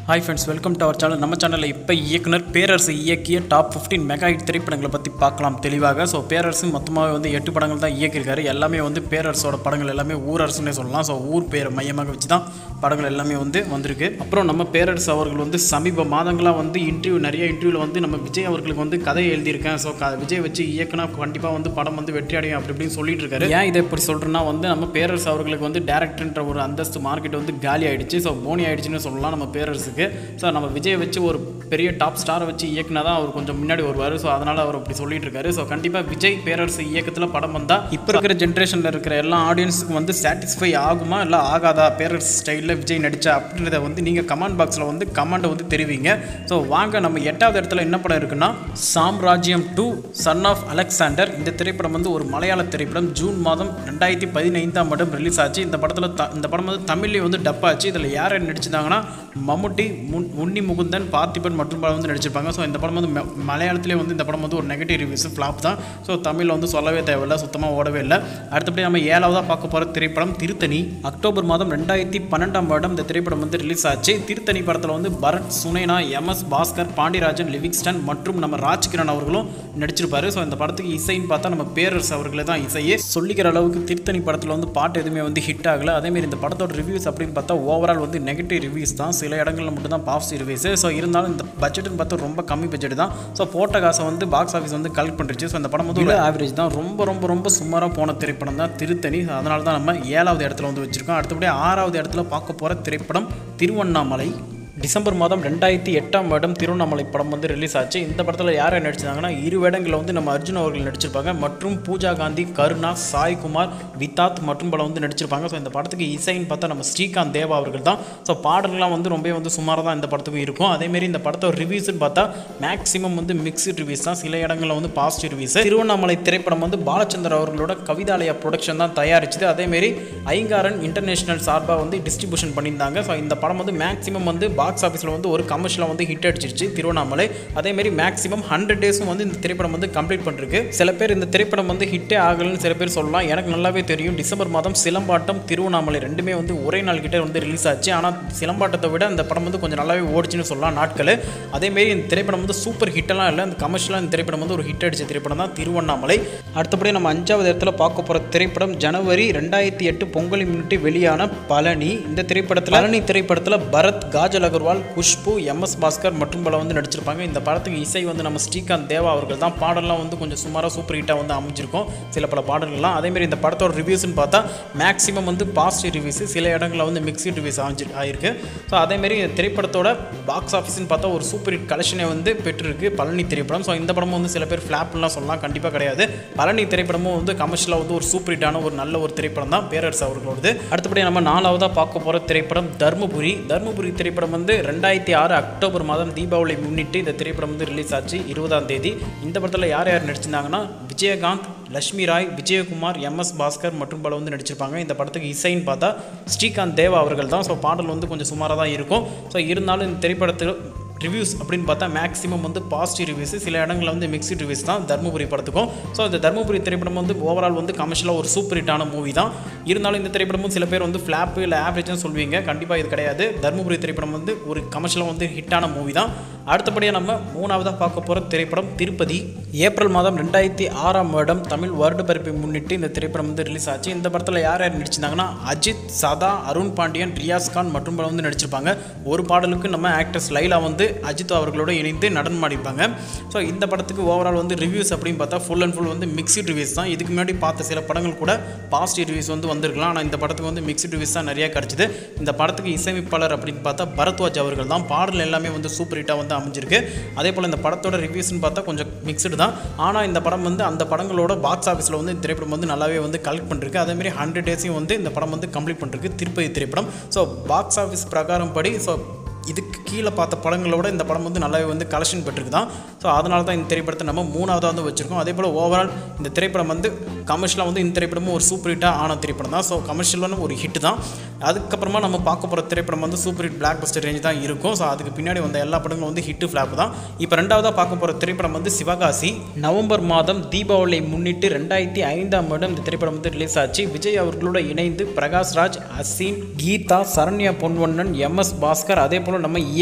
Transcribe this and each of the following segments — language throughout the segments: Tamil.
hi friends welcome to our channel நம்ம சேனலில் இப்போ இயக்குனர் பேரரசு இயக்கிய டாப் 15 மெகா ஹிட் திரைப்படங்களை பற்றி பார்க்கலாம் தெளிவாக ஸோ பேரரசு மொத்தமாகவே வந்து எட்டு படங்கள் தான் இயக்கியிருக்காரு எல்லாமே வந்து பேரரசோட படங்கள் எல்லாமே ஊரரசுன்னே சொல்லலாம் ஸோ ஊர் பேரை மையமாக வச்சு தான் படங்கள் எல்லாமே வந்து வந்திருக்கு அப்புறம் நம்ம பேரரசு அவர்கள் வந்து சமீப மாதங்களாக வந்து இன்டர்வியூ நிறைய இன்டர்வியூவில் வந்து நம்ம விஜய் அவர்களுக்கு வந்து கதை எழுதியிருக்கேன் ஸோ க விஜய் வச்சு இயக்குனா கண்டிப்பாக வந்து படம் வந்து வெற்றி அடையும் அப்படி இப்படின்னு சொல்லிட்டு இருக்காரு ஏன் இதை இப்படி சொல்கிறேன்னா வந்து நம்ம பேரரசு அவர்களுக்கு வந்து டேரக்டர்ன்ற ஒரு அந்தஸ்து மார்க்கெட் வந்து காலி ஆயிடுச்சு ஸோ போனி ஆயிடுச்சுன்னு சொல்லலாம் நம்ம பேரரசுக்கு ஸோ நம்ம விஜய் வச்சு ஒரு பெரிய டாப் ஸ்டாரை வச்சு இயக்குனா தான் அவர் கொஞ்சம் முன்னாடி வருவார் ஸோ அதனால் அவர் அப்படி சொல்லிட்டு இருக்காரு ஸோ கண்டிப்பாக விஜய் பேரரசு இயக்கத்தில் படம் வந்தால் இப்போ இருக்கிற ஜென்ரேஷனில் இருக்கிற எல்லா ஆடியன்ஸுக்கும் வந்து சாட்டிஸ்ஃபை ஆகுமா இல்லை ஆகாதா பேரரசு ஸ்டைலில் விஜய் நடிச்சா அப்படின்றத வந்து நீங்கள் கமெண்ட் பாக்ஸில் வந்து கமெண்ட் வந்து தெரிவிங்க ஸோ வாங்க நம்ம எட்டாவது இடத்துல என்ன படம் இருக்குன்னா சாம்ராஜ்யம் டூ சன் ஆஃப் அலெக்சாண்டர் இந்த திரைப்படம் வந்து ஒரு மலையாள திரைப்படம் ஜூன் மாதம் ரெண்டாயிரத்தி பதினைந்தாம் வருடம் ரிலீஸ் ஆச்சு இந்த படத்தில் த இந்த படம் வந்து தமிழ்லேயே வந்து டப் ஆச்சு இதில் யார் யார் நடிச்சிருந்தாங்கன்னா மம்முட்டி முன் உன்னி முகுந்தன் பார்த்திபன் மற்றும் படம் வந்து நடிச்சிருப்பாங்க ஸோ இந்த படம் வந்து ம- மலையாளத்திலே வந்து இந்த படம் வந்து ஒரு நெகட்டிவ் ரிவ்யூஸ் ஃப்ளாப் தான் ஸோ தமிழில் வந்து சொல்லவே தேவையில்லை சுத்தமாக ஓடவே இல்லை அடுத்தபடி நம்ம ஏழாவதாக பார்க்க போகிற திரைப்படம் திருத்தணி அக்டோபர் மாதம் ரெண்டாயிரத்தி பன்னெண்டாம் வருடம் இந்த திரைப்படம் வந்து ரிலீஸ் ஆச்சு திருத்தணி படத்தில் வந்து பரத் சுனைனா எம்எஸ் பாஸ்கர் பாண்டியராஜன் லிவிங்ஸ்டன் மற்றும் நம்ம ராஜ்கிரண் அவர்களும் நடிச்சிருப்பாரு ஸோ இந்த படத்துக்கு இசைன்னு பார்த்தா நம்ம பேரரசு அவர்களே தான் இசையே சொல்லிக்கிற அளவுக்கு திருத்தணி படத்தில் வந்து பாட்டு எதுவுமே வந்து ஹிட் ஆகல அதேமாரி இந்த படத்தோட ரிவ்யூஸ் அப்படின்னு பார்த்தா ஓவரால் வந்து நெகட்டிவ் ரிவ்யூஸ் தான் சில இடங்களில் மட்டும் தான் பாசிட்டிவ் ரிவ்யூஸ் ஸோ இருந்தாலும் இந்த பட்ஜெட்னு பார்த்தா ரொம்ப கம்மி பட்ஜெட் தான் ஸோ போட்ட காசை வந்து பாக்ஸ் ஆஃபீஸ் வந்து கலெக்ட் பண்ணிருச்சு ஸோ இந்த படம் வந்து ஒரு ஆவரேஜ் தான் ரொம்ப ரொம்ப ரொம்ப சுமாராக போன திரைப்படம் தான் திருத்தணி அதனால தான் நம்ம ஏழாவது இடத்துல வந்து வச்சிருக்கோம் அடுத்தபடி ஆறாவது இடத்துல பார்க்க போகிற திரைப்படம் திருவண்ணாமலை டிசம்பர் மாதம் ரெண்டாயிரத்தி எட்டாம் வருடம் திருவண்ணாமலை படம் வந்து ரிலீஸ் ஆச்சு இந்த படத்தில் யார் யார் நடிச்சிருந்தாங்கன்னா இரு வேடங்களில் வந்து நம்ம அர்ஜுன் அவர்கள் நடிச்சிருப்பாங்க மற்றும் பூஜா காந்தி கருணா சாய்குமார் வித்தாத் மற்றும் படம் வந்து நடிச்சிருப்பாங்க ஸோ இந்த படத்துக்கு இசைன்னு பார்த்தா நம்ம ஸ்ரீகாந்த் தேவா அவர்கள் தான் ஸோ பாடல்கள்லாம் வந்து ரொம்ப வந்து சுமாராக தான் இந்த படத்துக்கும் இருக்கும் அதேமாரி இந்த படத்தோட ரிவ்யூஸ்னு பார்த்தா மேக்ஸிமம் வந்து மிக்ஸ்டு ரிவ்யூஸ் தான் சில இடங்களில் வந்து பாசிட்டிவ் ரிவ்யூஸ் திருவண்ணாமலை திரைப்படம் வந்து பாலச்சந்தர் அவர்களோட கவிதாலயா ப்ரொடக்ஷன் தான் தயாரிச்சது அதேமாரி ஐங்காரன் இன்டர்நேஷனல் சார்பாக வந்து டிஸ்ட்ரிபியூஷன் பண்ணியிருந்தாங்க ஸோ இந்த படம் வந்து மேக்ஸிமம் வந்து பாக்ஸ் ஆஃபீஸில் வந்து ஒரு கமர்ஷியலாக வந்து ஹிட் அடிச்சிருச்சு திருவண்ணாமலை அதேமாரி மேக்ஸிமம் ஹண்ட்ரட் டேஸும் வந்து இந்த திரைப்படம் வந்து கம்ப்ளீட் பண்ணிருக்கு சில பேர் இந்த திரைப்படம் வந்து ஹிட்டே ஆகலன்னு சில பேர் சொல்லலாம் எனக்கு நல்லாவே தெரியும் டிசம்பர் மாதம் சிலம்பாட்டம் திருவண்ணாமலை ரெண்டுமே வந்து ஒரே நாள் கிட்ட வந்து ரிலீஸ் ஆச்சு ஆனால் சிலம்பாட்டத்தை விட இந்த படம் வந்து கொஞ்சம் நல்லாவே ஓடிச்சுன்னு சொல்லலாம் நாட்கள் அதேமாரி இந்த திரைப்படம் வந்து சூப்பர் ஹிட்டெல்லாம் இல்லை இந்த கமர்ஷியலாக இந்த திரைப்படம் வந்து ஒரு ஹிட் அடிச்ச திரைப்படம் தான் திருவண்ணாமலை அடுத்தபடி நம்ம அஞ்சாவது இடத்துல பார்க்க போகிற திரைப்படம் ஜனவரி ரெண்டாயிரத்தி எட்டு பொங்கலை முன்னிட்டு வெளியான பழனி இந்த திரைப்படத்தில் பழனி திரைப்படத்தில் பரத் காஜல் அகர்வால் குஷ்பு எம்எஸ் பாஸ்கர் மற்றும் பல வந்து நடிச்சிருப்பாங்க இந்த படத்துக்கு இசை வந்து நம்ம ஸ்ரீகாந்த் தேவா அவர்கள் தான் பாடல்லாம் வந்து கொஞ்சம் சுமாராக சூப்பர் ஹிட்டாக வந்து அமைஞ்சிருக்கும் சில பல பாடல்கள்லாம் அதேமாரி இந்த படத்தோட ரிவ்யூஸ்னு பார்த்தா மேக்ஸிமம் வந்து பாசிட்டிவ் ரிவ்யூஸ் சில இடங்களில் வந்து மிக்ஸ்டு ரிவ்யூஸ் அமைஞ்சு ஆயிருக்கு ஸோ அதேமாரி இந்த திரைப்படத்தோட பாக்ஸ் ஆஃபீஸ்னு பார்த்தா ஒரு சூப்பர் ஹிட் கலெக்ஷனை வந்து பெற்றிருக்கு பழனி திரைப்படம் ஸோ இந்த படமும் வந்து சில பேர் ஃப்ளாப்லாம் சொல்லலாம் கண்டிப்பாக கிடையாது பழனி திரைப்படமும் வந்து கமர்ஷியலாக வந்து ஒரு சூப்பர் ஹிட்டான ஒரு நல்ல ஒரு திரைப்படம் தான் பேரரசு அவர்களோடது அடுத்தபடி நம்ம நாலாவதாக பார்க்க போகிற திரைப்படம் தர்மபுரி தர்மபுரி திரைப்படம் வந்து ரெண்டாயிரத்தி ஆறு அக்டோபர் மாதம் தீபாவளி முன்னிட்டு இந்த திரைப்படம் வந்து ரிலீஸ் ஆச்சு இருபதாம் தேதி இந்த படத்தில் யார் யார் நடிச்சிருந்தாங்கன்னா விஜயகாந்த் லட்சுமி ராய் விஜயகுமார் எம்எஸ் பாஸ்கர் மற்றும் பல வந்து நடிச்சிருப்பாங்க இந்த படத்துக்கு இசைன்னு பார்த்தா ஸ்ரீகாந்த் தேவா அவர்கள் தான் ஸோ பாடல் வந்து கொஞ்சம் சுமாராக தான் இருக்கும் ஸோ இருந்தாலும் இந்த திரைப்படத்தில் ரிவ்யூஸ் அப்படின்னு பார்த்தா மேக்ஸிமம் வந்து பாசிட்டிவ் ரிவ்யூஸ் சில இடங்களில் வந்து மிக்ஸ்டு ரிவ்யூஸ் தான் தர்மபுரி படத்துக்கும் ஸோ இந்த தர்மபுரி திரைப்படம் வந்து ஓவரால் வந்து கமர்ஷியலாக ஒரு சூப்பர் ஹிட்டான மூவி தான் இருந்தாலும் இந்த திரைப்படமும் சில பேர் வந்து ஃப்ளாப்பு இல்லை ஆவரேஜ்னு சொல்வீங்க கண்டிப்பாக இது கிடையாது தர்மபுரி திரைப்படம் வந்து ஒரு கமர்ஷியலாக வந்து ஹிட்டான மூவி தான் அடுத்தபடியாக நம்ம மூணாவதாக பார்க்க போகிற திரைப்படம் திருப்பதி ஏப்ரல் மாதம் ரெண்டாயிரத்தி ஆறாம் வருடம் தமிழ் வருட பிறப்பை முன்னிட்டு இந்த திரைப்படம் வந்து ரிலீஸ் ஆச்சு இந்த படத்தில் யார் யார் நடிச்சிருந்தாங்கன்னா அஜித் சதா அருண் பாண்டியன் ரியாஸ் கான் மற்றும் பலர் வந்து நடிச்சிருப்பாங்க ஒரு பாடலுக்கு நம்ம ஆக்ட்ரஸ் லைலா வந்து அஜித் அவர்களோட இணைந்து நடனம் ஆடிப்பாங்க ஸோ இந்த படத்துக்கு ஓவரால் வந்து ரிவ்யூஸ் அப்படின்னு பார்த்தா ஃபுல் அண்ட் ஃபுல் வந்து மிக்ஸ்டு ரிவ்யூஸ் தான் இதுக்கு முன்னாடி பார்த்த சில படங்கள் கூட பாசிட்டிவ் ரிவ்யூஸ் வந்து வந்திருக்கலாம் ஆனால் இந்த படத்துக்கு வந்து மிக்ஸ்டு ரிவ்யூஸ் தான் நிறைய கிடச்சிது இந்த படத்துக்கு இசையமைப்பாளர் அப்படின்னு பார்த்தா பரத்வாஜ் அவர்கள் தான் பாடல் எல்லாமே வந்து சூப்பர் ஹிட்டாக வந்து அமைஞ்சிருக்கு அதே போல் இந்த படத்தோட ரிவ்யூஸ்னு பார்த்தா கொஞ்சம் மிக்ஸ்டு தான் ஆனால் இந்த படம் வந்து அந்த படங்களோட பாக்ஸ் ஆஃபீஸில் வந்து இந்த திரைப்படம் வந்து நல்லாவே வந்து கலெக்ட் பண்ணிருக்கு அதேமாதிரி ஹண்ட்ரட் டேஸையும் வந்து இந்த படம் வந்து கம்ப்ளீட் பண்ணிருக்கு திருப்பதி திரைப்படம் ஸோ பாக்ஸ் ஆஃபீஸ் பிரகாரம் படி ஸோ இதுக்கு கீழே பார்த்த படங்களோட இந்த படம் வந்து நல்லாவே வந்து கலெக்ஷன் பெற்றிருக்கு தான் ஸோ அதனால தான் இந்த திரைப்படத்தை நம்ம மூணாவதாக வந்து வச்சுருக்கோம் அதே போல் ஓவரால் இந்த திரைப்படம் வந்து கமர்ஷியலாக வந்து இந்த திரைப்படமும் ஒரு சூப்பர் ஹிட்டாக ஆன திரைப்படம் தான் ஸோ கமர்ஷியலான ஒரு ஹிட் தான் அதுக்கப்புறமா நம்ம பார்க்க போகிற திரைப்படம் வந்து super hit blockbuster range தான் இருக்கும் ஸோ அதுக்கு பின்னாடி வந்த எல்லா படங்களும் வந்து ஹிட்டு ஃப்ளாப் தான் இப்போ ரெண்டாவதாக பார்க்க போகிற திரைப்படம் வந்து சிவகாசி நவம்பர் மாதம் தீபாவளியை முன்னிட்டு ரெண்டாயிரத்தி ஐந்தாம் வருடம் இந்த திரைப்படம் வந்து ரிலீஸ் ஆச்சு விஜய் அவர்களோட இணைந்து பிரகாஷ் ராஜ் அசீன் கீதா சரண்யா பொன்வண்ணன் எம் எஸ் பாஸ்கர் அதே போல் நம்ம இயக்க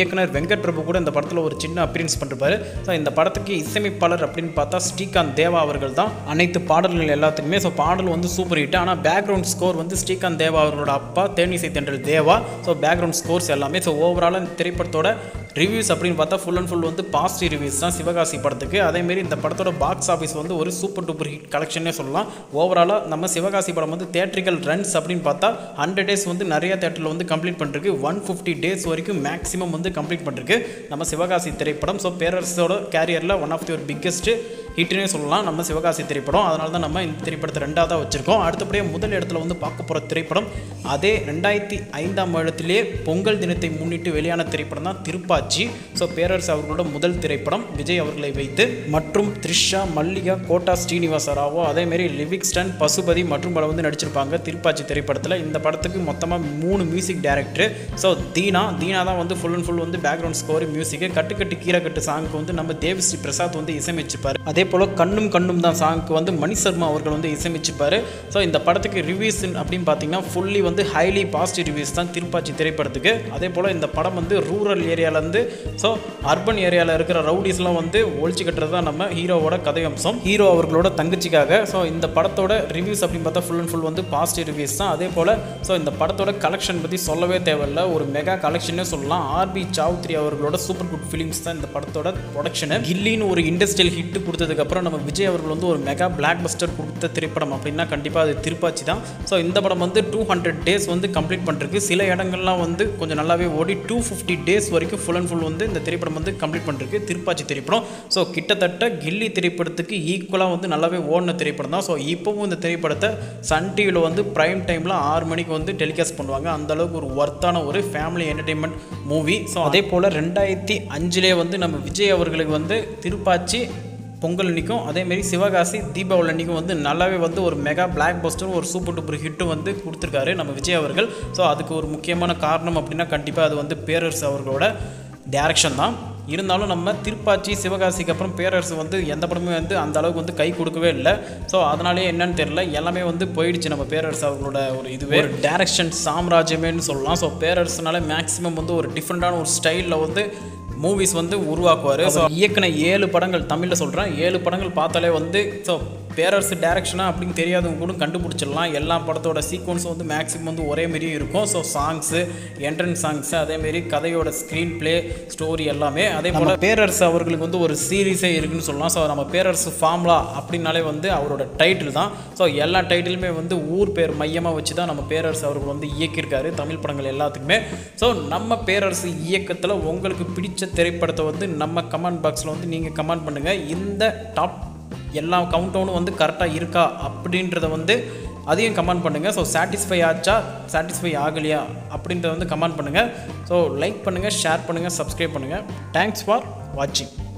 இயக்குனர் வெங்கட் பிரபு கூட இந்த படத்தில் ஒரு சின்ன அப்பியரன்ஸ் பண்ணிருப்பாரு ஸோ இந்த படத்துக்கு இசையமைப்பாளர் அப்படின்னு பார்த்தா ஸ்ரீகாந்த் தேவா அவர்கள் தான் அனைத்து பாடல்கள் எல்லாத்துக்குமே ஸோ பாடல் வந்து சூப்பர் ஹிட் ஆனால் பேக்ரவுண்ட் ஸ்கோர் வந்து ஸ்ரீகாந்த் தேவா அவர்களோட அப்பா தேனிசை தென்றல் தேவா ஸோ பேக்ரவுண்ட் ஸ்கோர்ஸ் எல்லாமே ஸோ ஓவராலாக இந்த திரைப்படத்தோட ரிவ்யூஸ் அப்படின்னு பார்த்தா ஃபுல் அண்ட் ஃபுல் வந்து பாசிட்டிவ் ரிவ்யூஸ் தான் சிவகாசி படத்துக்கு அதேமாரி இந்த படத்தோட பாக்ஸ் ஆஃபீஸ் வந்து ஒரு சூப்பர் டூப்பர் ஹிட் கலெக்ஷனே சொல்லலாம் ஓவராலாக நம்ம சிவகாசி படம் வந்து தேட்ரிக்கல் ரன்ஸ் அப்படின்னு பார்த்தா ஹண்ட்ரட் டேஸ் வந்து நிறைய தேட்டரில் வந்து கம்ப்ளீட் பண்ணிருக்கு ஒன் ஃபிஃப்டி டேஸ் வரைக்கும் மேக்ஸிமம் வந்து கம்ப்ளீட் பண்ணிருக்கு நம்ம சிவகாசி திரைப்படம் ஸோ பேரரசோட கேரியரில் ஒன் ஆஃப் தி ஒரு பிக்கெஸ்ட் ஹிட்னே சொல்லலாம் நம்ம சிவகாசி திரைப்படம் அதனால தான் நம்ம இந்த திரைப்படத்தை ரெண்டாவதாக வச்சுருக்கோம் அடுத்தபடியாக முதல் இடத்துல வந்து பார்க்க போகிற திரைப்படம் அதே ரெண்டாயிரத்தி ஐந்தாம் வருடத்திலே பொங்கல் தினத்தை முன்னிட்டு வெளியான திரைப்படம் தான் திருப்பாச்சி ஸோ பேரரசு அவர்களோட முதல் திரைப்படம் விஜய் அவர்களை வைத்து மற்றும் த்ரிஷா மல்லிகா கோட்டா ஸ்ரீனிவாச ராவோ அதேமாரி லிவிக்ஸ்டன் பசுபதி மற்றும் பல வந்து நடிச்சிருப்பாங்க திருப்பாச்சி திரைப்படத்தில் இந்த படத்துக்கு மொத்தமாக மூணு music director so Dhina Dhina தான் வந்து ஃபுல் அண்ட் ஃபுல் வந்து பேக்ரவுண்ட் ஸ்கோர் மியூசிக்கு கட்டுக்கட்டு கீரைக்கட்டு சாங்க்கு வந்து நம்ம தேவிஸ்ரீ பிரசாத் வந்து இசையமைச்சிருப்பார் அதே போல் கண்ணும் கண்ணும் தான் சாங்க்கு வந்து மணி சர்மா அவர்கள் வந்து இசையமைச்சிருப்பார் ஸோ இந்த படத்துக்கு ரிவ்யூஸ் அப்படின்னு பார்த்தீங்கன்னா ஃபுல்லி வந்து ஹைலி பாசிட்டிவ் ரிவ்யூஸ் தான் திருப்பாச்சி திரைப்படத்துக்கு அதே போல் இந்த படம் வந்து ரூரல் ஏரியாவிலேருந்து ஸோ அர்பன் ஏரியாவில் இருக்கிற ரவுடிஸ்லாம் வந்து ஒழிச்சு கட்டுறது தான் நம்ம ஹீரோவோட கதை அம்சம் ஹீரோ அவர்களோட தங்கச்சிக்காக ஸோ இந்த படத்தோட ரிவ்யூஸ் அப்படின்னு பார்த்தா ஃபுல் அண்ட் ஃபுல் வந்து பாசிட்டிவ் ரிவ்யூஸ் தான் அதே போல் ஸோ இந்த படத்தோட கலெக்ஷன் பற்றி சொல்லவே தேவையில்ல ஒரு மெகா கலெக்ஷனே சொல்லலாம் ஆர்பி சௌத்ரி அவர்களோட சூப்பர் குட் ஃபிலிம்ஸ் தான் இந்த படத்தோட ப்ரொடக்ஷனு கில்லின்னு ஒரு இண்டஸ்ட்ரியல் ஹிட் கொடுத்ததுக்கப்புறம் நம்ம விஜய் அவர்கள் வந்து ஒரு மெகா பிளாக் பஸ்டர் கொடுத்த திரைப்படம் அப்படின்னா கண்டிப்பாக அது திருப்பாச்சி தான் ஸோ இந்த படம் வந்து டூ ஹண்ட்ரட் டேஸ் வந்து கம்ப்ளீட் பண்ணிருக்கு சில இடங்கள்லாம் வந்து கொஞ்சம் நல்லாவே ஓடி டூ ஃபிஃப்டி டேஸ் வரைக்கும் ஃபுல் அண்ட் ஃபுல் வந்து இந்த திரைப்படம் வந்து கம்ப்ளீட் பண்ணிருக்கு திருப்பாச்சி திரைப்படம் ஸோ கிட்டத்தட்ட கில்லி திரைப்படத்துக்கு ஈக்குவலாக வந்து நல்லாவே ஓடின திரைப்படம் தான் ஸோ இப்போவும் இந்த திரைப்படத்தை சன் டிவியில் வந்து ப்ரைம் டைமில் ஆறு மணிக்கு வந்து டெலிகாஸ்ட் பண்ணுவாங்க அந்த அளவுக்கு ஒரு ஒர்த்தான ஒரு ஃபேமிலி என்டர்டெயின்மெண்ட் மூவி ஸோ அதே போல் ரெண்டாயிரத்தி அஞ்சுலேயே வந்து நம்ம விஜய் அவர்களுக்கு வந்து திருப்பாச்சி பொங்கல் அன்றைக்கும் அதேமாரி சிவகாசி தீபாவளி அன்றைக்கும் வந்து நல்லாவே வந்து ஒரு மெகா பிளாக் பஸ்டர் ஒரு சூப்பர் டூப்பர் ஹிட்டும் வந்து கொடுத்துருக்காரு நம்ம விஜய் அவர்கள் ஸோ அதுக்கு ஒரு முக்கியமான காரணம் அப்படின்னா கண்டிப்பாக அது வந்து பேரரசு அவர்களோட டேரக்ஷன் தான் இருந்தாலும் நம்ம திருப்பாச்சி சிவகாசிக்கு அப்புறம் பேரரசு வந்து எந்த படமுமே வந்து அந்த அளவுக்கு வந்து கை கொடுக்கவே இல்லை ஸோ அதனாலே என்னன்னு தெரியல எல்லாமே வந்து போயிடுச்சு நம்ம பேரரசு அவர்களோட ஒரு இதுவே ஒரு டேரக்ஷன் சாம்ராஜ்யமேன்னு சொல்லலாம் ஸோ பேரரசுனால மேக்ஸிமம் வந்து ஒரு டிஃப்ரெண்ட்டான ஒரு ஸ்டைலில் வந்து மூவிஸ் வந்து உருவாக்குவார் ஸோ இயக்குன ஏழு படங்கள் தமிழில் சொல்கிறேன் ஏழு படங்கள் பார்த்தாலே வந்து ஸோ பேரரசு டேரக்ஷனா அப்படின்னு தெரியாதவங்க கூட கண்டுபிடிச்சிடலாம் எல்லா படத்தோட சீக்வன்ஸும் வந்து மேக்ஸிமம் வந்து ஒரே மாதிரியும் இருக்கும் ஸோ சாங்ஸு என்ட்ரன்ஸ் சாங்ஸு அதேமாரி கதையோட ஸ்க்ரீன் ப்ளே ஸ்டோரி எல்லாமே அதே போல் பேரரசு அவர்களுக்கு வந்து ஒரு சீரீஸே இருக்குன்னு சொல்லலாம் ஸோ நம்ம பேரரசு ஃபார்முலா அப்படின்னாலே வந்து அவரோட டைட்டில் தான் ஸோ எல்லா டைட்டிலுமே வந்து ஊர் பேர் மையமாக வச்சு தான் நம்ம பேரரசு அவர்கள் வந்து இயக்கியிருக்காரு தமிழ் படங்கள் எல்லாத்துக்குமே ஸோ நம்ம பேரரசு இயக்கத்தில் உங்களுக்கு பிடிச்ச திரைப்படத்தை வந்து நம்ம கமெண்ட் பாக்ஸில் வந்து நீங்கள் கமெண்ட் பண்ணுங்கள் இந்த டாப் எல்லா கவுண்டவுனும் வந்து கரெக்டாக இருக்கா அப்படின்றத வந்து அதையும் கமெண்ட் பண்ணுங்கள் ஸோ சாட்டிஸ்ஃபை ஆச்சா சாட்டிஸ்ஃபை ஆகலையா அப்படின்றத வந்து கமெண்ட் பண்ணுங்கள் ஸோ லைக் பண்ணுங்கள் ஷேர் பண்ணுங்கள் சப்ஸ்கிரைப் பண்ணுங்கள் தேங்க்ஸ் ஃபார் வாட்சிங்